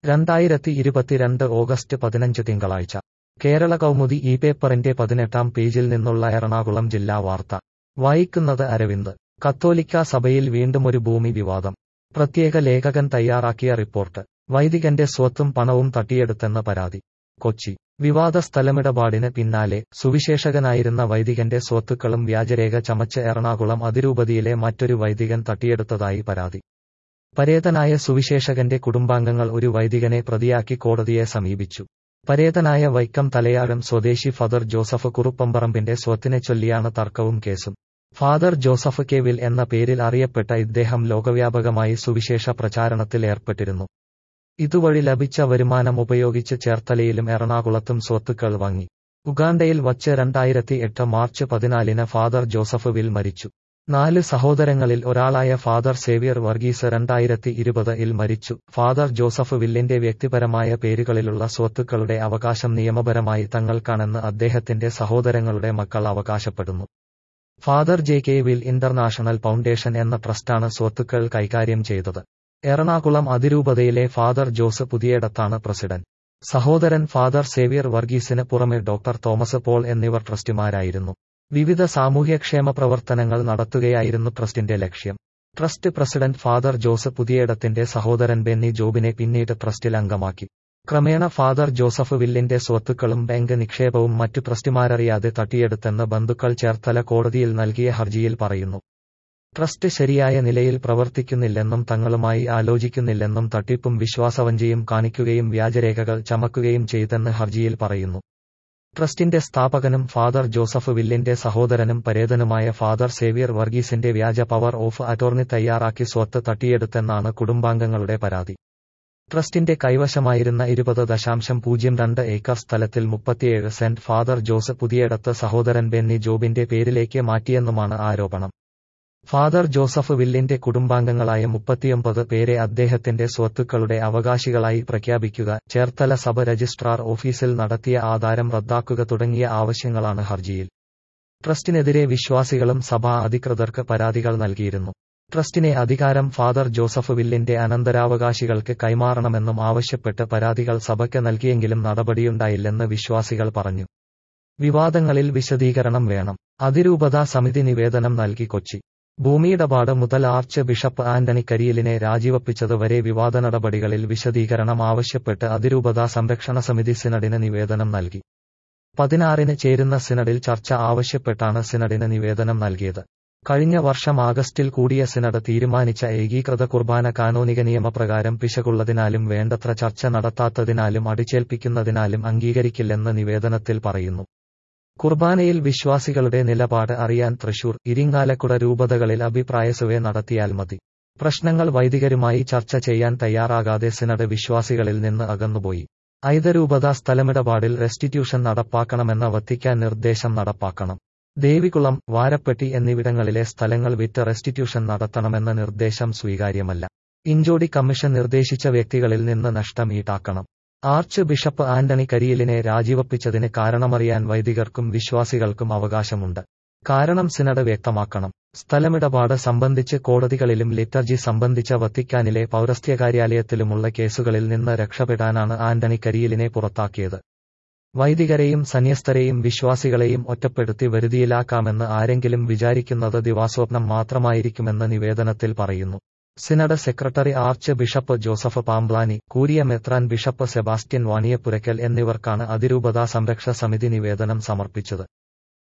രണ്ടായിരത്തി ഇരുപത്തിരണ്ട് ഓഗസ്റ്റ് പതിനഞ്ച് തിങ്കളാഴ്ച കേരള കൗമുദി ഈ പേപ്പറിന്റെ പതിനെട്ടാം പേജിൽ നിന്നുള്ള എറണാകുളം ജില്ലാ വാർത്ത വായിക്കുന്നത് അരവിന്ദ് കത്തോലിക്ക സഭയിൽ വീണ്ടുമൊരു ഭൂമി വിവാദം പ്രത്യേക ലേഖകൻ തയ്യാറാക്കിയ റിപ്പോർട്ട് വൈദികന്റെ സ്വത്തും പണവും തട്ടിയെടുത്തെന്ന പരാതി കൊച്ചി വിവാദ സ്ഥലമിടപാടിന് പിന്നാലെ സുവിശേഷകനായിരുന്ന വൈദികന്റെ സ്വത്തുക്കളും വ്യാജരേഖ ചമച്ച് എറണാകുളം അതിരൂപതയിലെ മറ്റൊരു വൈദികൻ തട്ടിയെടുത്തതായി പരാതി പരേതനായ സുവിശേഷകന്റെ കുടുംബാംഗങ്ങൾ ഒരു വൈദികനെ പ്രതിയാക്കി കോടതിയെ സമീപിച്ചു പരേതനായ വൈക്കം തലയാഴം സ്വദേശി ഫാദർ ജോസഫ് കുറുപ്പമ്പറമ്പിന്റെ സ്വത്തിനെ ചൊല്ലിയാണ് തർക്കവും കേസും ഫാദർ ജോസഫ് കെവിൽ എന്ന പേരിൽ അറിയപ്പെട്ട ഇദ്ദേഹം ലോകവ്യാപകമായി സുവിശേഷ പ്രചാരണത്തിൽ ഏർപ്പെട്ടിരുന്നു ഇതുവഴി ലഭിച്ച വരുമാനം ഉപയോഗിച്ച് ചേർത്തലയിലും എറണാകുളത്തും സ്വത്തുക്കൾ വാങ്ങി ഉഗാണ്ടയിൽ വച്ച് രണ്ടായിരത്തി എട്ട് മാർച്ച് പതിനാലിന് ഫാദർ ജോസഫ് വിൽ മരിച്ചു നാല് സഹോദരങ്ങളിൽ ഒരാളായ ഫാദർ സേവിയർ വർഗീസ് രണ്ടായിരത്തി ഇരുപത് ഇൽ മരിച്ചു ഫാദർ ജോസഫ് വില്ലിന്റെ വ്യക്തിപരമായ പേരുകളിലുള്ള സ്വത്തുക്കളുടെ അവകാശം നിയമപരമായി തങ്ങൾക്കാണെന്ന് അദ്ദേഹത്തിന്റെ സഹോദരങ്ങളുടെ മക്കൾ അവകാശപ്പെടുന്നു father J K Will international foundation എന്ന ട്രസ്റ്റാണ് സ്വത്തുക്കൾ കൈകാര്യം ചെയ്തത് എറണാകുളം അതിരൂപതയിലെ ഫാദർ ജോസ് പുതിയടത്താണ് പ്രസിഡന്റ് സഹോദരൻ ഫാദർ സേവിയർ വർഗീസിന് പുറമെ ഡോക്ടർ തോമസ് പോൾ എന്നിവർ ട്രസ്റ്റിമാരായിരുന്നു വിവിധ സാമൂഹ്യക്ഷേമ പ്രവർത്തനങ്ങൾ നടത്തുകയായിരുന്നു ട്രസ്റ്റിന്റെ ലക്ഷ്യം ട്രസ്റ്റ് പ്രസിഡന്റ് ഫാദർ ജോസ് പുതിയടത്തിന്റെ സഹോദരൻ ബെന്നി ജോബിനെ പിന്നീട് ട്രസ്റ്റിൽ അംഗമാക്കി ക്രമേണ ഫാദർ ജോസഫ് വില്ലിന്റെ സ്വത്തുക്കളും ബാങ്ക് നിക്ഷേപവും മറ്റു ട്രസ്റ്റിമാരറിയാതെ തട്ടിയെടുത്തെന്ന് ബന്ധുക്കൾ ചേർത്തല കോടതിയിൽ നൽകിയ ഹർജിയിൽ പറയുന്നു ട്രസ്റ്റ് ശരിയായ നിലയിൽ പ്രവർത്തിക്കുന്നില്ലെന്നും തങ്ങളുമായി ആലോചിക്കുന്നില്ലെന്നും തട്ടിപ്പും വിശ്വാസവഞ്ചിയും കാണിക്കുകയും വ്യാജരേഖകൾ ചമക്കുകയും ചെയ്തെന്ന് ഹർജിയിൽ പറയുന്നു ട്രസ്റ്റിന്റെ സ്ഥാപകനും ഫാദർ ജോസഫ് വില്ലിന്റെ സഹോദരനും പരേതനുമായ ഫാദർ സേവിയർ വർഗീസിന്റെ വ്യാജ പവർ ഓഫ് അറ്റോർണി തയ്യാറാക്കി സ്വത്ത് തട്ടിയെടുത്തെന്നാണ് കുടുംബാംഗങ്ങളുടെ പരാതി ട്രസ്റ്റിന്റെ കൈവശമായിരുന്ന ഇരുപത് ദശാംശം പൂജ്യം രണ്ട് ഏക്കർ സ്ഥലത്തിൽ മുപ്പത്തിയേഴ് സെന്റ് ഫാദർ ജോസ് പുതിയടത്ത് സഹോദരൻ ബെന്നി ജോബിന്റെ പേരിലേക്ക് മാറ്റിയെന്നുമാണ് ആരോപണം ഫാദർ ജോസഫ് വില്ലിന്റെ കുടുംബാംഗങ്ങളായ മുപ്പത്തിയൊമ്പത് പേരെ അദ്ദേഹത്തിന്റെ സ്വത്തുക്കളുടെ അവകാശികളായി പ്രഖ്യാപിക്കുക ചേർത്തല സഭ രജിസ്ട്രാർ ഓഫീസിൽ നടത്തിയ ആധാരം റദ്ദാക്കുക തുടങ്ങിയ ആവശ്യങ്ങളാണ് ഹർജിയിൽ ട്രസ്റ്റിനെതിരെ വിശ്വാസികളും സഭാ അധികൃതർക്ക് പരാതികൾ നൽകിയിരുന്നു ട്രസ്റ്റിനെ അധികാരം ഫാദർ ജോസഫ് വില്ലിന്റെ അനന്തരാവകാശികൾക്ക് കൈമാറണമെന്നും ആവശ്യപ്പെട്ട് പരാതികൾ സഭയ്ക്ക് നൽകിയെങ്കിലും നടപടിയുണ്ടായില്ലെന്ന് വിശ്വാസികൾ പറഞ്ഞു വിവാദങ്ങളിൽ വിശദീകരണം വേണം അതിരൂപതാ സമിതി നിവേദനം നൽകി കൊച്ചി ഭൂമിയിടപാട് മുതൽ ആർച്ച് ബിഷപ്പ് ആന്റണി കരിയിലിനെ രാജിവപ്പിച്ചത് വരെ വിവാദ നടപടികളിൽ വിശദീകരണം ആവശ്യപ്പെട്ട് അതിരൂപതാ സംരക്ഷണ സമിതി സിനഡിന് നിവേദനം നൽകി പതിനാറിന് ചേരുന്ന സിനഡിൽ ചർച്ച ആവശ്യപ്പെട്ടാണ് സിനഡിന് നിവേദനം നൽകിയത് കഴിഞ്ഞ വർഷം ആഗസ്റ്റിൽ കൂടിയ സിനഡ് തീരുമാനിച്ച ഏകീകൃത കുർബാന കാനോനിക നിയമപ്രകാരം പിശകുള്ളതിനാലും വേണ്ടത്ര ചർച്ച നടത്താത്തതിനാലും അടിച്ചേൽപ്പിക്കുന്നതിനാലും അംഗീകരിക്കില്ലെന്ന് നിവേദനത്തിൽ പറയുന്നു കുർബാനയിൽ വിശ്വാസികളുടെ നിലപാട് അറിയാൻ തൃശൂർ ഇരിങ്ങാലക്കുട രൂപതകളിൽ അഭിപ്രായ സർവേ നടത്തിയാൽ മതി പ്രശ്നങ്ങൾ വൈദികരുമായി ചർച്ച ചെയ്യാൻ തയ്യാറാകാതെ സിനഡ് വിശ്വാസികളിൽ നിന്ന് അകന്നുപോയി ഐതരൂപത സ്ഥലമിടപാടിൽ റെസ്റ്റിറ്റ്യൂഷൻ നടപ്പാക്കണമെന്ന വത്തിക്കാൻ നിർദ്ദേശം നടപ്പാക്കണം ദേവികുളം വാരപ്പെട്ടി എന്നിവിടങ്ങളിലെ സ്ഥലങ്ങൾ വിറ്റ് റെസ്റ്റിറ്റ്യൂഷൻ നടത്തണമെന്ന നിർദ്ദേശം സ്വീകാര്യമല്ല ഇഞ്ചോടി കമ്മീഷൻ നിർദ്ദേശിച്ച വ്യക്തികളിൽ നിന്ന് നഷ്ടം ഈടാക്കണം ആർച്ച് ബിഷപ്പ് ആന്റണി കരിയിലിനെ രാജിവപ്പിച്ചതിന് കാരണമറിയാൻ വൈദികർക്കും വിശ്വാസികൾക്കും അവകാശമുണ്ട് കാരണം സിനഡ് വ്യക്തമാക്കണം സ്ഥലമിടപാട് സംബന്ധിച്ച് കോടതികളിലും ലിറ്റർജി സംബന്ധിച്ച വത്തിക്കാനിലെ പൗരസ്ത്യകാര്യാലയത്തിലുമുള്ള കേസുകളിൽ നിന്ന് രക്ഷപ്പെടാനാണ് ആന്റണി കരിയിലിനെ പുറത്താക്കിയത് വൈദികരെയും സന്യസ്തരെയും വിശ്വാസികളെയും ഒറ്റപ്പെടുത്തി വരുതിയിലാക്കാമെന്ന് ആരെങ്കിലും വിചാരിക്കുന്നത് ദിവാസ്വപ്നം മാത്രമായിരിക്കുമെന്ന് നിവേദനത്തിൽ പറയുന്നു synod secretary archbishop Joseph Pamplany curia മെത്രാൻ ബിഷപ്പ് സെബാസ്റ്റ്യൻ വാണിയപ്പുരയ്ക്കൽ എന്നിവർക്കാണ് അതിരൂപതാ സംരക്ഷ സമിതി നിവേദനം സമർപ്പിച്ചത്